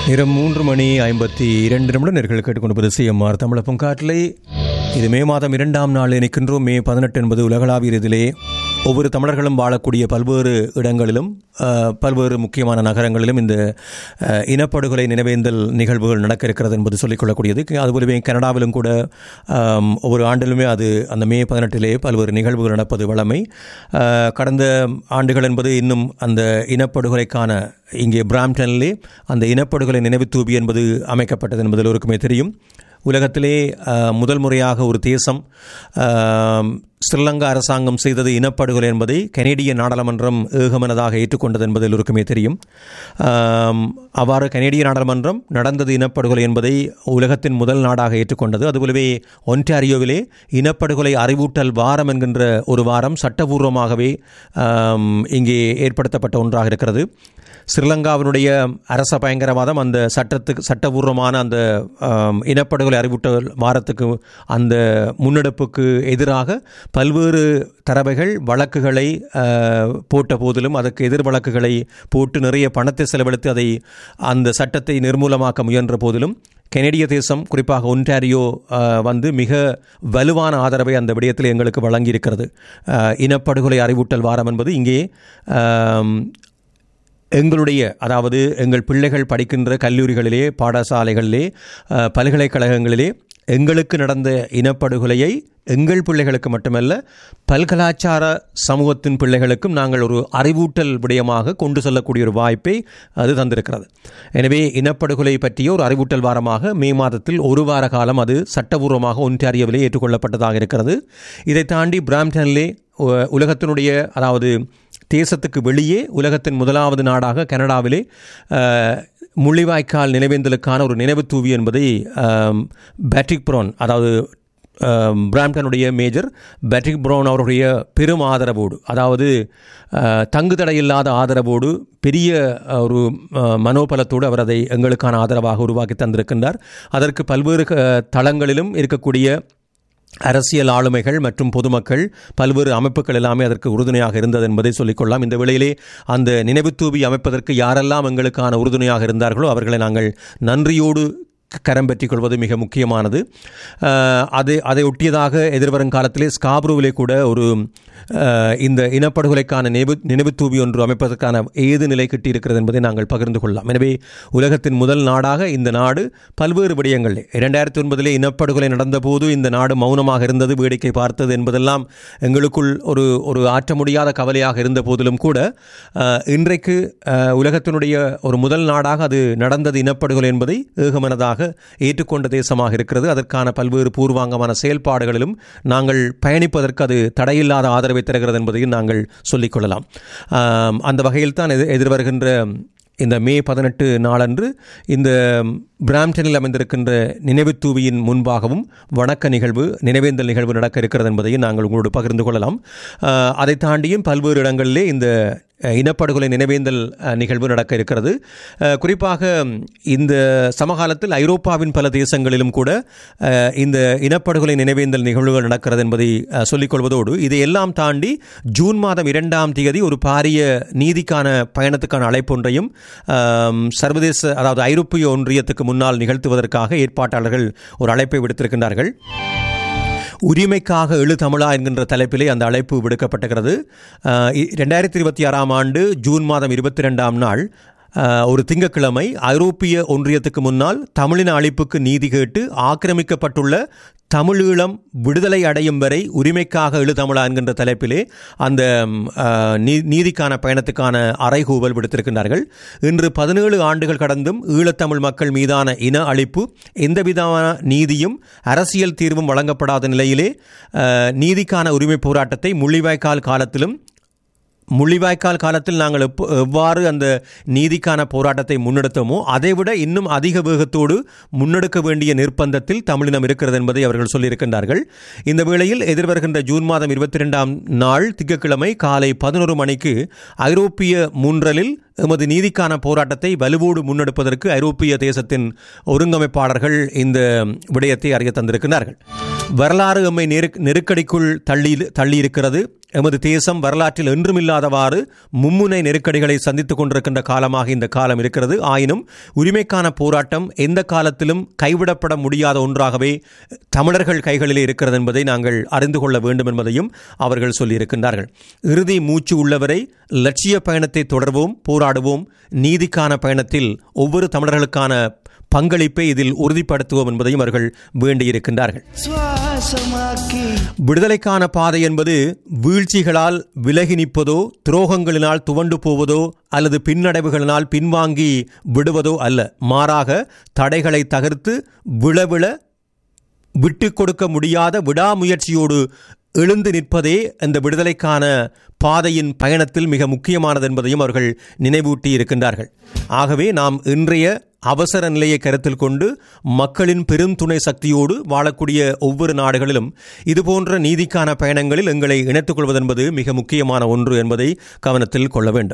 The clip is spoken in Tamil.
நேரம் மூன்று மணி ஐம்பத்தி இரண்டு நிமிடம் நேர்கள் கேட்டுக்கொண்டு சிஎம்ஆர் தமிழப்பம் காட்டிலே இது மே மாதம் இரண்டாம் நாள் நிற்கின்றோம் மே பதினெட்டு என்பது உலகளாவிய ரீதியிலே ஒவ்வொரு தமிழர்களும் வாழக்கூடிய பல்வேறு இடங்களிலும் அஹ், பல்வேறு முக்கியமான நகரங்களிலும் இந்த அஹ், இனப்படுகொலை நினைவேந்தல் நிகழ்வுகள் நடக்க இருக்கிறது என்பது சொல்லிக்கொள்ளக்கூடியது அதுபோலவே கனடாவிலும் கூட ஆம், ஒவ்வொரு ஆண்டிலுமே அது அந்த மே பதினெட்டிலே பல்வேறு நிகழ்வுகள் நடப்பது வழமை அஹ், கடந்த ஆண்டுகள் என்பது இன்னும் அந்த இனப்படுகொலைக்கான இங்கே பிராம்டனிலே அந்த இனப்படுகொலை நினைவு தூபி என்பது அமைக்கப்பட்டது என்பது எல்லோருக்குமே தெரியும் உலகத்திலே அஹ், முதல் முறையாக ஒரு தேசம் அஹ், ஸ்ரீலங்கா அரசாங்கம் செய்தது இனப்படுகொலை என்பதை கனேடிய நாடாளுமன்றம் ஏகமனதாக ஏற்றுக்கொண்டது என்பது எல்லோருக்குமே தெரியும் ஆம், அவ்வாறு கனேடிய நாடாளுமன்றம் நடந்தது இனப்படுகொலை என்பதை உலகத்தின் முதல் நாடாக ஏற்றுக்கொண்டது அதுபோலவே ஒன்டாரியோவிலே இனப்படுகொலை அறிவூட்டல் வாரம் என்கின்ற ஒரு வாரம் சட்டபூர்வமாகவே ஆம், இங்கே ஏற்படுத்தப்பட்ட ஒன்றாக இருக்கிறது ஸ்ரீலங்காவினுடைய அரச பயங்கரவாதம் அந்த சட்டத்துக்கு சட்டபூர்வமான அந்த ஆம், இனப்படுகொலை அறிவூட்டல் வாரத்துக்கு அந்த முன்னெடுப்புக்கு எதிராக பல்வேறு தரவைகள் வழக்குகளை அஹ், போட்ட போதிலும் அதற்கு எதிர் வழக்குகளை போட்டு நிறைய பணத்தை செலவழித்து அதை அந்த சட்டத்தை நிர்மூலமாக்க முயன்ற போதிலும் கெனடிய தேசம் குறிப்பாக ஒன்டாரியோ அஹ், வந்து மிக வலுவான ஆதரவை அந்த விடயத்தில் எங்களுக்கு வழங்கியிருக்கிறது அஹ், இனப்படுகொலை அறிவூட்டல் வாரம் என்பது இங்கே ஆம், எங்களுடைய அதாவது எங்கள் பிள்ளைகள் படிக்கின்ற கல்லூரிகளிலே பாடசாலைகளிலே அஹ், பல்கலைக்கழகங்களிலே எங்களுக்கு நடந்த இனப்படுகொலையை எங்கள் பிள்ளைகளுக்கு மட்டுமல்ல பல்கலாச்சார சமூகத்தின் பிள்ளைகளுக்கும் நாங்கள் ஒரு அறிவூட்டல் விடயமாக கொண்டு செல்லக்கூடிய ஒரு வாய்ப்பை அது தந்திருக்கிறது எனவே இனப்படுகொலை பற்றிய ஒரு அறிவூட்டல் வாரமாக மே மாதத்தில் ஒரு வார காலம் அது சட்டபூர்வமாக ஒன்றாரியவிலே ஏற்றுக்கொள்ளப்பட்டதாக இருக்கிறது இதை தாண்டி பிராம்டனிலே உ- உலகத்தினுடைய அதாவது தேசத்துக்கு வெளியே உலகத்தின் முதலாவது நாடாக கனடாவிலே அஹ், முள்ளிவாய்க்கால் நினைவேந்தலுக்கான ஒரு நினைவு தூவி என்பதை ஆம், பேட்ரிக் ப்ரோன் அதாவது ஆம், பிராம்டனுடைய மேஜர் பேட்ரிக் ப்ரௌன் அவருடைய பெரும் ஆதரவோடு அதாவது அஹ், தங்குதடையில்லாத ஆதரவோடு பெரிய அஹ், ஒரு அஹ், மனோபலத்தோடு அவர் அதை எங்களுக்கான ஆதரவாக உருவாக்கி தந்திருக்கின்றார் அதற்கு பல்வேறு அஹ், தளங்களிலும் இருக்கக்கூடிய அரசியல் ஆளுமைகள் மற்றும் பொதுமக்கள் பல்வேறு அமைப்புகள் எல்லாமே அதற்கு உறுதுணையாக இருந்தது என்பதை சொல்லிக்கொள்ளலாம் இந்த வேளையிலே அந்த நினைவு தூவி அமைப்பதற்கு யாரெல்லாம் எங்களுக்கான உறுதுணையாக இருந்தார்களோ அவர்களை நாங்கள் நன்றியோடு கரம் பற்றிக் கொள்வது மிக முக்கியமானது அஹ், அது அதை ஒட்டியதாக எதிர்வரும் காலத்திலே ஸ்காப்ரூவிலே கூட ஒரு அஹ், இந்த இனப்படுகொலைக்கான நினைவு நினைவு தூவி ஒன்று அமைப்பதற்கான ஏது நிலை கிட்டியிருக்கிறது என்பதை நாங்கள் பகிர்ந்து கொள்ளலாம் எனவே உலகத்தின் முதல் நாடாக இந்த நாடு பல்வேறு விடயங்களில் இரண்டாயிரத்தி ஒன்பதிலே இனப்படுகொலை நடந்தபோது இந்த நாடு மௌனமாக இருந்தது வேடிக்கை பார்த்தது என்பதெல்லாம் எங்களுக்குள் ஒரு ஒரு ஆற்ற முடியாத கவலையாக இருந்த போதிலும் கூட அஹ், இன்றைக்கு அஹ், உலகத்தினுடைய ஒரு முதல் நாடாக அது நடந்தது இனப்படுகொலை என்பதை ஏகமனதாக ஏற்றுக்கொண்ட தேசமாக இருக்கிறது அதற்கான பல்வேறு பூர்வாங்கமான செயல்பாடுகளிலும் நாங்கள் பயணிப்பதற்கு அது தடையில்லாத ஆதரவை தருகிறது என்பதையும் நாங்கள் சொல்லிக்கொள்ளலாம் ஆம், அந்த வகையில் தான் எதிர் எதிர்வருகின்ற இந்த மே பதினெட்டு நாளன்று இந்த பிராம்டனில் அமைந்திருக்கின்ற நினைவு தூவியின் முன்பாகவும் வணக்க நிகழ்வு நினைவேந்தல் நிகழ்வு நடக்க இருக்கிறது என்பதையும் நாங்கள் உங்களோடு பகிர்ந்து கொள்ளலாம் ஆஹ், அதை தாண்டியும் பல்வேறு இடங்களிலே இந்த அஹ், இனப்படுகொலை நினைவேந்தல் அஹ், நிகழ்வு நடக்க இருக்கிறது அஹ், குறிப்பாக இந்த சமகாலத்தில் ஐரோப்பாவின் பல தேசங்களிலும் கூட அஹ், இந்த இனப்படுகொலை நினைவேந்தல் நிகழ்வுகள் நடக்கிறது என்பதை அஹ், சொல்லிக்கொள்வதோடு இதையெல்லாம் தாண்டி ஜூன் மாதம் இரண்டாம் தேதி ஒரு பாரிய நீதிக்கான பயணத்துக்கான அழைப்பொன்றையும் ஆம், சர்வதேச அதாவது ஐரோப்பிய ஒன்றியத்துக்கு முன்னால் நிகழ்த்துவதற்காக ஏற்பாட்டாளர்கள் ஒரு அழைப்பை விடுத்திருக்கின்றார்கள் உரிமைக்காக எழு தமிழா என்கின்ற தலைப்பிலே அந்த அழைப்பு விடுக்கப்பட்டிருக்கிறது அஹ், இ- ரெண்டாயிரத்தி இருபத்தி ஆறாம் ஆண்டு ஜூன் மாதம் இருபத்தி ரெண்டாம் நாள் அஹ், ஒரு திங்கட்கிழமை ஐரோப்பிய ஒன்றியத்துக்கு முன்னால் தமிழின அழிப்புக்கு நீதி கேட்டு ஆக்கிரமிக்கப்பட்டுள்ள தமிழீழம் விடுதலை அடையும் வரை உரிமைக்காக எழு தமிழா என்கின்ற தலைப்பிலே அந்த ம், அஹ், நீ- நீதிக்கான பயணத்துக்கான அறைகூவல் விடுத்திருக்கின்றார்கள் இன்று பதினேழு ஆண்டுகள் கடந்தும் ஈழத்தமிழ் மக்கள் மீதான இன அழிப்பு எந்தவிதமான நீதியும் அரசியல் தீர்வும் வழங்கப்படாத நிலையிலே அஹ், நீதிக்கான உரிமை போராட்டத்தை முள்ளிவாய்க்கால் காலத்திலும் முள்ளிவாய்க்கால் காலத்தில் நாங்கள் எப்போ எவ்வாறு அந்த நீதிக்கான போராட்டத்தை முன்னெடுத்தோமோ அதைவிட இன்னும் அதிக வேகத்தோடு முன்னெடுக்க வேண்டிய நிர்பந்தத்தில் தமிழினம் இருக்கிறது என்பதை அவர்கள் சொல்லியிருக்கின்றார்கள் இந்த வேளையில் எதிர்வருகின்ற ஜூன் மாதம் இருபத்தி ரெண்டாம் நாள் திங்கட்கிழமை காலை பதினோரு மணிக்கு ஐரோப்பிய முன்றலில் எமது நீதிக்கான போராட்டத்தை வலுவோடு முன்னெடுப்பதற்கு ஐரோப்பிய தேசத்தின் ஒருங்கமைப்பாளர்கள் இந்த விடயத்தை அறிய தந்திருக்கிறார்கள் வரலாறு எம்மை நெருக் நெருக்கடிக்குள் தள்ளி தள்ளியிருக்கிறது எமது தேசம் வரலாற்றில் என்றுமில்லாதவாறு மும்முனை நெருக்கடிகளை சந்தித்துக் கொண்டிருக்கின்ற காலமாக இந்த காலம் இருக்கிறது ஆயினும் உரிமைக்கான போராட்டம் எந்த காலத்திலும் கைவிடப்பட முடியாத ஒன்றாகவே தமிழர்கள் கைகளிலே இருக்கிறது என்பதை நாங்கள் அறிந்து கொள்ள வேண்டும் என்பதையும் அவர்கள் சொல்லியிருக்கின்றார்கள் இறுதி மூச்சு உள்ளவரை லட்சிய பயணத்தை தொடர்வோம் போராடுவோம் நீதிக்கான பயணத்தில் ஒவ்வொரு தமிழர்களுக்கான பங்களிப்பை இதில் உறுதிப்படுத்துவோம் என்பதையும் அவர்கள் வேண்டியிருக்கின்றார்கள் சுவாசமாக்கி விடுதலைக்கான பாதை என்பது வீழ்ச்சிகளால் விலகி நிற்பதோ துரோகங்களினால் துவண்டு போவதோ அல்லது பின்னடைவுகளினால் பின்வாங்கி விடுவதோ அல்ல மாறாக தடைகளை தகர்த்து விழவிழ விட்டு கொடுக்க முடியாத விடாமுயற்சியோடு எழுந்து நிற்பதே இந்த விடுதலைக்கான பாதையின் பயணத்தில் மிக முக்கியமானது என்பதையும் அவர்கள் நினைவூட்டி இருக்கின்றார்கள் ஆகவே நாம் இன்றைய அவசர நிலையை கருத்தில் கொண்டு மக்களின் பெரும் துணை சக்தியோடு வாழக்கூடிய ஒவ்வொரு நாடுகளிலும் இதுபோன்ற நீதிக்கான பயணங்களில் எங்களை இணைத்துக் கொள்வதென்பது மிக முக்கியமான ஒன்று என்பதை கவனத்தில் கொள்ள வேண்டும்